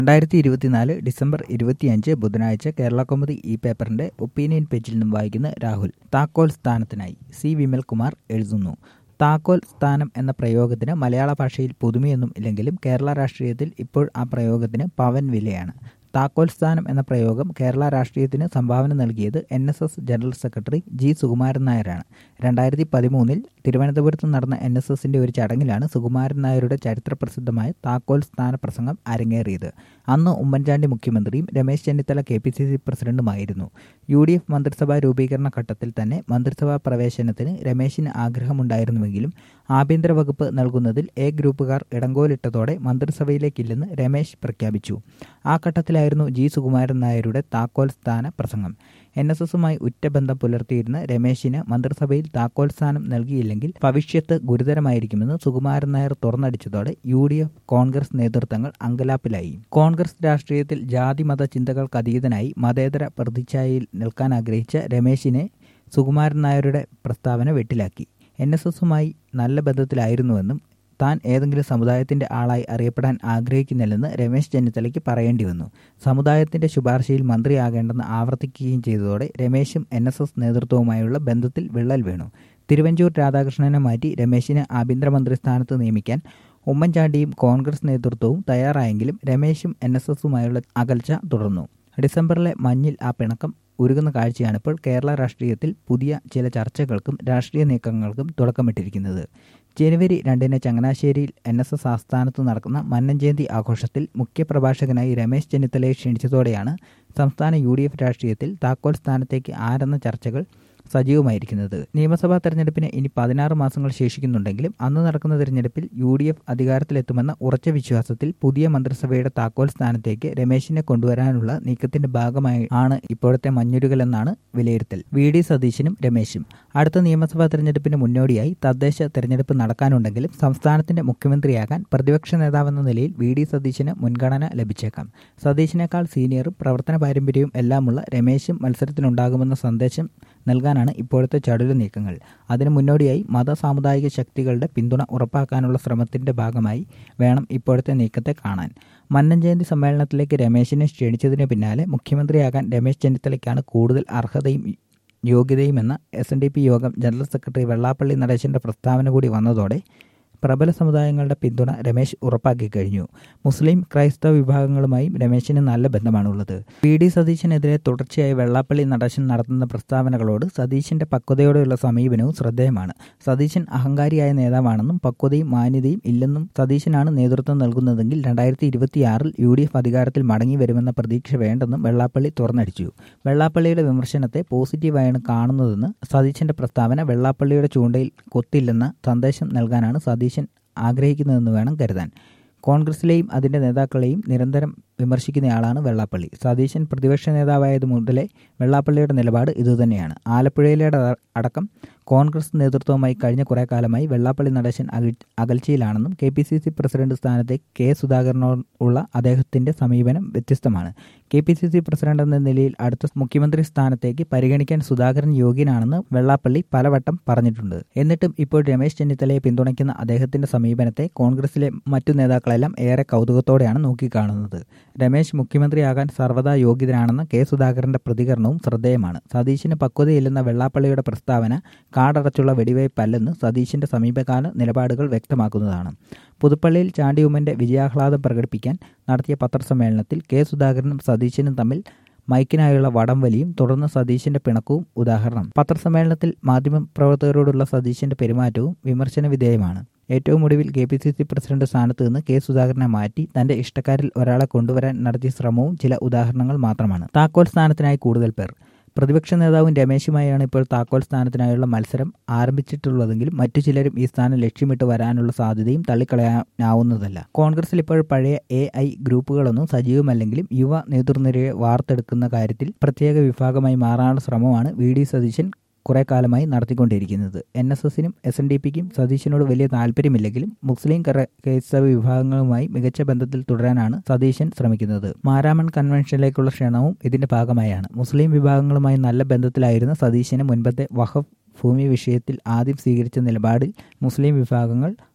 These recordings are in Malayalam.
രണ്ടായിരത്തി ഇരുപത്തിനാല് ഡിസംബർ ഇരുപത്തിയഞ്ച് ബുധനാഴ്ച കേരള കൗമുദി ഈ പേപ്പറിന്റെ ഒപ്പീനിയൻ പേജിൽ നിന്നും വായിക്കുന്ന രാഹുൽ താക്കോൽ സ്ഥാനത്തിനായി സി വിമൽകുമാർ എഴുതുന്നു താക്കോൽ സ്ഥാനം എന്ന പ്രയോഗത്തിന് മലയാള ഭാഷയിൽ പുതുമയൊന്നും ഇല്ലെങ്കിലും കേരള രാഷ്ട്രീയത്തിൽ ഇപ്പോൾ ആ പ്രയോഗത്തിന് പവൻ വിലയാണ് താക്കോൽ സ്ഥാനം എന്ന പ്രയോഗം കേരള രാഷ്ട്രീയത്തിന് സംഭാവന നൽകിയത് N S S general secretary G Sukumaran നായരാണ് രണ്ടായിരത്തി പതിമൂന്നിൽ തിരുവനന്തപുരത്ത് നടന്ന എൻ എസ് എസിന്റെ ഒരു ചടങ്ങിലാണ് സുകുമാരൻ നായരുടെ ചരിത്രപ്രസിദ്ധമായ താക്കോൽ സ്ഥാന പ്രസംഗം അരങ്ങേറിയത് അന്ന് ഉമ്മൻചാണ്ടി മുഖ്യമന്ത്രിയും Ramesh Chennithala K P C C പ്രസിഡന്റുമായിരുന്നു യു ഡി എഫ് മന്ത്രിസഭാ രൂപീകരണ ഘട്ടത്തിൽ തന്നെ മന്ത്രിസഭാ പ്രവേശനത്തിന് രമേശിന് ആഗ്രഹമുണ്ടായിരുന്നുവെങ്കിലും ആഭ്യന്തര വകുപ്പ് നൽകുന്നതിൽ എ ഗ്രൂപ്പുകാർ ഇടങ്കോലിട്ടതോടെ മന്ത്രിസഭയിലേക്കില്ലെന്ന് രമേശ് പ്രഖ്യാപിച്ചു ആ ഘട്ടത്തിലായിരുന്നു ജി സുകുമാരൻ നായരുടെ താക്കോൽ സ്ഥാന പ്രസംഗം എൻ എസ് എസുമായി ഉറ്റബന്ധം പുലർത്തിയിരുന്ന രമേശിന് മന്ത്രിസഭയിൽ താക്കോൽ സ്ഥാനം നൽകിയില്ലെങ്കിൽ ഭവിഷ്യത്ത് ഗുരുതരമായിരിക്കുമെന്ന് സുകുമാരൻ നായർ തുറന്നടിച്ചതോടെ യു ഡി എഫ് കോൺഗ്രസ് നേതൃത്വങ്ങൾ അങ്കലാപ്പിലായി കോൺഗ്രസ് രാഷ്ട്രീയത്തിൽ ജാതിമത ചിന്തകൾക്കതീതനായി മതേതര പ്രതിച്ഛായയിൽ നിൽക്കാൻ ആഗ്രഹിച്ച രമേശിനെ സുകുമാരൻ നായരുടെ പ്രസ്താവന വെട്ടിലാക്കി എൻ എസ് എസുമായി നല്ല ബന്ധത്തിലായിരുന്നുവെന്നും താൻ ഏതെങ്കിലും സമുദായത്തിന്റെ ആളായി അറിയപ്പെടാൻ ആഗ്രഹിക്കുന്നില്ലെന്ന് രമേശ് ചെന്നിത്തലയ്ക്ക് പറയേണ്ടി വന്നു സമുദായത്തിന്റെ ശുപാർശയിൽ മന്ത്രിയാകേണ്ടെന്ന് ആവർത്തിക്കുകയും ചെയ്തതോടെ രമേശും എൻ എസ് എസ് നേതൃത്വവുമായുള്ള ബന്ധത്തിൽ വിള്ളൽ വീണു തിരുവഞ്ചൂർ രാധാകൃഷ്ണനെ മാറ്റി രമേശിനെ ആഭ്യന്തരമന്ത്രി സ്ഥാനത്ത് നിയമിക്കാൻ ഉമ്മൻചാണ്ടിയും കോൺഗ്രസ് നേതൃത്വവും തയ്യാറായെങ്കിലും രമേശും എൻ എസ് എസുമായുള്ള അകൽച്ച തുടർന്നു ഡിസംബറിലെ മഞ്ഞിൽ ആ പിണക്കം ഉരുകുന്ന കാഴ്ചയാണിപ്പോൾ കേരള രാഷ്ട്രീയത്തിൽ പുതിയ ചില ചർച്ചകൾക്കും രാഷ്ട്രീയ നീക്കങ്ങൾക്കും തുടക്കമിട്ടിരിക്കുന്നത് ജനുവരി രണ്ടിന് ചങ്ങനാശ്ശേരിയിൽ എൻ എസ് എസ് ആസ്ഥാനത്ത് നടക്കുന്ന മന്നംജയന്തി ആഘോഷത്തിൽ മുഖ്യപ്രഭാഷകനായി രമേശ് ചെന്നിത്തലയെ ക്ഷണിച്ചതോടെയാണ് സംസ്ഥാന യു ഡി എഫ് രാഷ്ട്രീയത്തിൽ താക്കോൽ സ്ഥാനത്തേക്ക് ആരെന്ന ചർച്ചകൾ സജീവമായിരിക്കുന്നത് നിയമസഭാ തെരഞ്ഞെടുപ്പിന് ഇനി പതിനാറ് മാസങ്ങൾ ശേഷിക്കുന്നുണ്ടെങ്കിലും അന്ന് നടക്കുന്ന തെരഞ്ഞെടുപ്പിൽ യു ഡി എഫ് അധികാരത്തിലെത്തുമെന്ന ഉറച്ച വിശ്വാസത്തിൽ പുതിയ മന്ത്രിസഭയുടെ താക്കോൽ സ്ഥാനത്തേക്ക് രമേശിനെ കൊണ്ടുവരാനുള്ള നീക്കത്തിന്റെ ഭാഗമായി ആണ് ഇപ്പോഴത്തെ മഞ്ഞുരുകലെന്നാണ് വിലയിരുത്തൽ വി ഡി സതീശനും രമേശും അടുത്ത നിയമസഭാ തെരഞ്ഞെടുപ്പിന് മുന്നോടിയായി തദ്ദേശ തെരഞ്ഞെടുപ്പ് നടക്കാനുണ്ടെങ്കിലും സംസ്ഥാനത്തിന്റെ മുഖ്യമന്ത്രിയാകാൻ പ്രതിപക്ഷ നേതാവെന്ന നിലയിൽ വി ഡി സതീശന് മുൻഗണന ലഭിച്ചേക്കാം സതീശിനേക്കാൾ സീനിയറും പ്രവർത്തന പാരമ്പര്യവും എല്ലാമുള്ള രമേശും മത്സരത്തിനുണ്ടാകുമെന്ന സന്ദേശം നൽകാനാണ് ഇപ്പോഴത്തെ ചടുല നീക്കങ്ങൾ അതിനു മുന്നോടിയായി മത സാമുദായിക ശക്തികളുടെ പിന്തുണ ഉറപ്പാക്കാനുള്ള ശ്രമത്തിന്റെ ഭാഗമായി വേണം ഇപ്പോഴത്തെ നീക്കത്തെ കാണാൻ മന്നംജയന്തി സമ്മേളനത്തിലേക്ക് രമേശിനെ ക്ഷണിച്ചതിന് പിന്നാലെ മുഖ്യമന്ത്രിയാകാൻ രമേശ് ചെന്നിത്തലയ്ക്കാണ് കൂടുതൽ അർഹതയും യോഗ്യതയുമെന്ന എസ് എൻ ഡി പി യോഗം ജനറൽ സെക്രട്ടറി വെള്ളാപ്പള്ളി നടേശന്റെ പ്രസ്താവന കൂടി വന്നതോടെ പ്രബല സമുദായങ്ങളുടെ പിന്തുണ രമേശ് ഉറപ്പാക്കി കഴിഞ്ഞു മുസ്ലിം ക്രൈസ്തവ വിഭാഗങ്ങളുമായും രമേശിന് നല്ല ബന്ധമാണുള്ളത് പി ഡി സതീശനെതിരെ തുടർച്ചയായി വെള്ളാപ്പള്ളി നടേശൻ നടത്തുന്ന പ്രസ്താവനകളോട് സതീശന്റെ പക്വതയോടെയുള്ള സമീപനവും ശ്രദ്ധേയമാണ് സതീശൻ അഹങ്കാരിയായ നേതാവാണെന്നും പക്വതയും മാന്യതയും ഇല്ലെന്നും സതീശനാണ് നേതൃത്വം നൽകുന്നതെങ്കിൽ രണ്ടായിരത്തി ഇരുപത്തിയാറിൽ യു ഡി എഫ് അധികാരത്തിൽ മടങ്ങി വരുമെന്ന പ്രതീക്ഷ വേണ്ടെന്നും വെള്ളാപ്പള്ളി തുറന്നടിച്ചു വെള്ളാപ്പള്ളിയുടെ വിമർശനത്തെ പോസിറ്റീവായാണ് കാണുന്നതെന്ന് സതീശന്റെ പ്രസ്താവന വെള്ളാപ്പള്ളിയുടെ ചൂണ്ടയിൽ കൊത്തില്ലെന്ന സന്ദേശം നൽകാനാണ് സതീശൻ ആഗ്രഹിക്കുന്നതെന്ന് വേണം കരുതാൻ കോൺഗ്രസിലെയും അതിൻ്റെ നേതാക്കളെയും നിരന്തരം വിമർശിക്കുന്നയാളാണ് വെള്ളാപ്പള്ളി സതീശൻ പ്രതിപക്ഷ നേതാവായത് മുതലേ വെള്ളാപ്പള്ളിയുടെ നിലപാട് ഇതുതന്നെയാണ് ആലപ്പുഴയിലെ അടക്കം കോൺഗ്രസ് നേതൃത്വവുമായി കഴിഞ്ഞ കുറേ കാലമായി വെള്ളാപ്പള്ളി നടേശൻ അകൽച്ചയിലാണെന്നും K P C C president സ്ഥാനത്തേക്ക് കെ സുധാകരനോടുള്ള അദ്ദേഹത്തിന്റെ സമീപനം വ്യത്യസ്തമാണ് K P C C president എന്ന നിലയിൽ അടുത്ത മുഖ്യമന്ത്രി സ്ഥാനത്തേക്ക് പരിഗണിക്കാൻ സുധാകരൻ യോഗ്യനാണെന്ന് വെള്ളാപ്പള്ളി പലവട്ടം പറഞ്ഞിട്ടുണ്ട് എന്നിട്ടും ഇപ്പോൾ രമേശ് ചെന്നിത്തലയെ പിന്തുണയ്ക്കുന്ന അദ്ദേഹത്തിന്റെ സമീപനത്തെ കോൺഗ്രസിലെ മറ്റു നേതാക്കളെല്ലാം ഏറെ കൗതുകത്തോടെയാണ് നോക്കിക്കാണുന്നത് രമേശ് മുഖ്യമന്ത്രിയാകാൻ സർവ്വതാ യോഗ്യതനാണെന്ന കെ സുധാകരന്റെ പ്രതികരണവും ശ്രദ്ധേയമാണ് സതീശിന് പക്വതയില്ലെന്ന വെള്ളാപ്പള്ളിയുടെ പ്രസ്താവന കാടടച്ചുള്ള വെടിവയ്പല്ലെന്ന് സതീശിന്റെ സമീപകാല നിലപാടുകൾ വ്യക്തമാക്കുന്നതാണ് പുതുപ്പള്ളിയിൽ ചാണ്ടി ഉമ്മന്റെ വിജയാഹ്ലാദം പ്രകടിപ്പിക്കാൻ നടത്തിയ പത്രസമ്മേളനത്തിൽ കെ സുധാകരനും സതീശനും തമ്മിൽ മൈക്കിനായുള്ള വടംവലിയും തുടർന്ന് സതീശിന്റെ പിണക്കവും ഉദാഹരണം പത്രസമ്മേളനത്തിൽ മാധ്യമപ്രവർത്തകരോടുള്ള സതീശിന്റെ പെരുമാറ്റവും വിമർശന വിധേയമാണ് ഏറ്റവും ഒടുവിൽ K P C C president സ്ഥാനത്ത് നിന്ന് കെ സുധാകരനെ മാറ്റി തന്റെ ഇഷ്ടക്കാരിൽ ഒരാളെ കൊണ്ടുവരാൻ നടത്തിയ ശ്രമവും ചില ഉദാഹരണങ്ങൾ മാത്രമാണ് താക്കോൽ സ്ഥാനത്തിനായി കൂടുതൽ പേർ പ്രതിപക്ഷ നേതാവും രമേശുമായാണ് ഇപ്പോൾ താക്കോൽ സ്ഥാനത്തിനായുള്ള മത്സരം ആരംഭിച്ചിട്ടുള്ളതെങ്കിലും മറ്റു ചിലരും ഈ സ്ഥാനം ലക്ഷ്യമിട്ട് വരാനുള്ള സാധ്യതയും തള്ളിക്കളയാനാവുന്നതല്ല കോൺഗ്രസിൽ ഇപ്പോൾ പഴയ എ ഐ ഗ്രൂപ്പുകളൊന്നും സജീവമല്ലെങ്കിലും യുവ നേതൃനിരയെ വാർത്തെടുക്കുന്ന കാര്യത്തിൽ പ്രത്യേക വിഭാഗമായി മാറാനുള്ള ശ്രമമാണ് വി ഡി സതീശൻ കുറെ കാലമായി നടത്തിക്കൊണ്ടിരിക്കുന്നത് എൻ എസ് എസിനും എസ് എൻ ഡി പിക്കും സതീശനോട് വലിയ താല്പര്യമില്ലെങ്കിലും മുസ്ലിം ക്രൈസ്തവ വിഭാഗങ്ങളുമായി മികച്ച ബന്ധത്തിൽ തുടരാനാണ് സതീശൻ ശ്രമിക്കുന്നത് മാരാമൺ കൺവെൻഷനിലേക്കുള്ള ക്ഷണവും ഇതിന്റെ ഭാഗമായാണ് മുസ്ലിം വിഭാഗങ്ങളുമായി നല്ല ബന്ധത്തിലായിരുന്ന സതീശന് മുൻപത്തെ വഖഫ് ഭൂമി വിഷയത്തിൽ ആദ്യം സ്വീകരിച്ച നിലപാടിൽ മുസ്ലിം വിഭാഗങ്ങൾ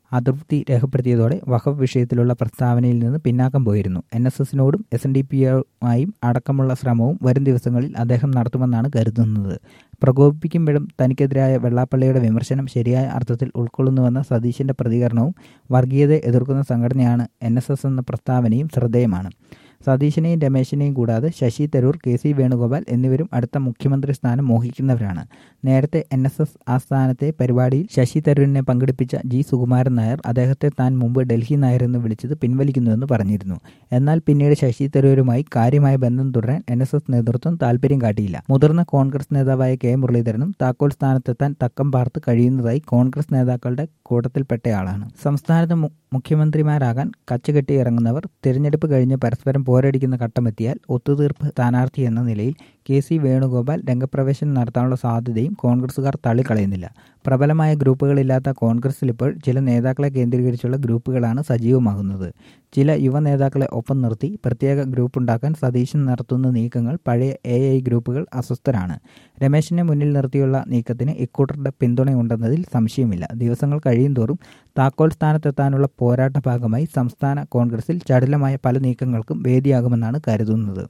അതൃപ്തി രേഖപ്പെടുത്തിയതോടെ വഖഫ് വിഷയത്തിലുള്ള പ്രസ്താവനയിൽ നിന്ന് പിന്നാക്കം പോയിരുന്നു എൻ എസ് എസിനോടും എസ് എൻ ഡി പിയുമായും അടക്കമുള്ള ശ്രമവും വരും ദിവസങ്ങളിൽ അദ്ദേഹം നടത്തുമെന്നാണ് കരുതുന്നത് പ്രകോപിപ്പിക്കുമ്പോഴും തനിക്കെതിരായ വെള്ളാപ്പള്ളിയുടെ വിമർശനം ശരിയായ അർത്ഥത്തിൽ ഉൾക്കൊള്ളുന്നുവെന്ന സതീശിന്റെ പ്രതികരണവും വർഗീയതയെ എതിർക്കുന്ന സംഘടനയാണ് എൻ എസ് എസ് എന്ന പ്രസ്താവനയും ശ്രദ്ധേയമാണ് സതീശനെയും രമേശിനെയും കൂടാതെ ശശി തരൂർ കെ സി വേണുഗോപാൽ എന്നിവരും അടുത്ത മുഖ്യമന്ത്രി സ്ഥാനം മോഹിക്കുന്നവരാണ് നേരത്തെ എൻ എസ് എസ് ആസ്ഥാനത്തെ പരിപാടിയിൽ ശശി തരൂരിനെ പങ്കെടുപ്പിച്ച ജി സുകുമാരൻ നായർ അദ്ദേഹത്തെ താൻ മുമ്പ് ഡൽഹി നായർ എന്ന് വിളിച്ചത് പിൻവലിക്കുന്നുവെന്ന് പറഞ്ഞിരുന്നു എന്നാൽ പിന്നീട് ശശി തരൂരുമായി കാര്യമായ ബന്ധം തുടരാൻ എൻ എസ് എസ് നേതൃത്വം താൽപര്യം കാട്ടിയില്ല മുതിർന്ന കോൺഗ്രസ് നേതാവായ കെ മുരളീധരനും താക്കോൽ സ്ഥാനത്തെത്താൻ തക്കം പാർത്ത് കഴിയുന്നതായി കോൺഗ്രസ് നേതാക്കളുടെ കൂട്ടത്തിൽപ്പെട്ടയാളാണ് സംസ്ഥാനത്ത് മുഖ്യമന്ത്രിമാരാകാൻ കച്ചുകെട്ടി ഇറങ്ങുന്നവർ തിരഞ്ഞെടുപ്പ് കഴിഞ്ഞ് പരസ്പരം പോരടിക്കുന്ന ഘട്ടമെത്തിയാൽ ഒത്തുതീർപ്പ് സ്ഥാനാർത്ഥി എന്ന നിലയിൽ കെ സി വേണുഗോപാൽ രംഗപ്രവേശനം നടത്താനുള്ള സാധ്യതയും കോൺഗ്രസുകാർ തള്ളിക്കളയുന്നില്ല പ്രബലമായ ഗ്രൂപ്പുകളില്ലാത്ത കോൺഗ്രസിൽ ഇപ്പോൾ ചില നേതാക്കളെ കേന്ദ്രീകരിച്ചുള്ള ഗ്രൂപ്പുകളാണ് സജീവമാകുന്നത് ചില യുവ നേതാക്കളെ ഒപ്പം നിർത്തി പ്രത്യേക ഗ്രൂപ്പുണ്ടാക്കാൻ സതീശൻ നടത്തുന്ന നീക്കങ്ങൾ പഴയ എ ഐ ഗ്രൂപ്പുകൾ അസ്വസ്ഥരാണ് രമേശിനെ മുന്നിൽ നിർത്തിയുള്ള നീക്കത്തിന് ഇക്കൂട്ടരുടെ പിന്തുണയുണ്ടെന്നതിൽ സംശയമില്ല ദിവസങ്ങൾ കഴിയുന്തോറും താക്കോൽ സ്ഥാനത്തെത്താനുള്ള പോരാട്ട ഭാഗമായി സംസ്ഥാന കോൺഗ്രസിൽ ചടുലമായ പല നീക്കങ്ങൾക്കും വേദിയാകുമെന്നാണ് കരുതുന്നത്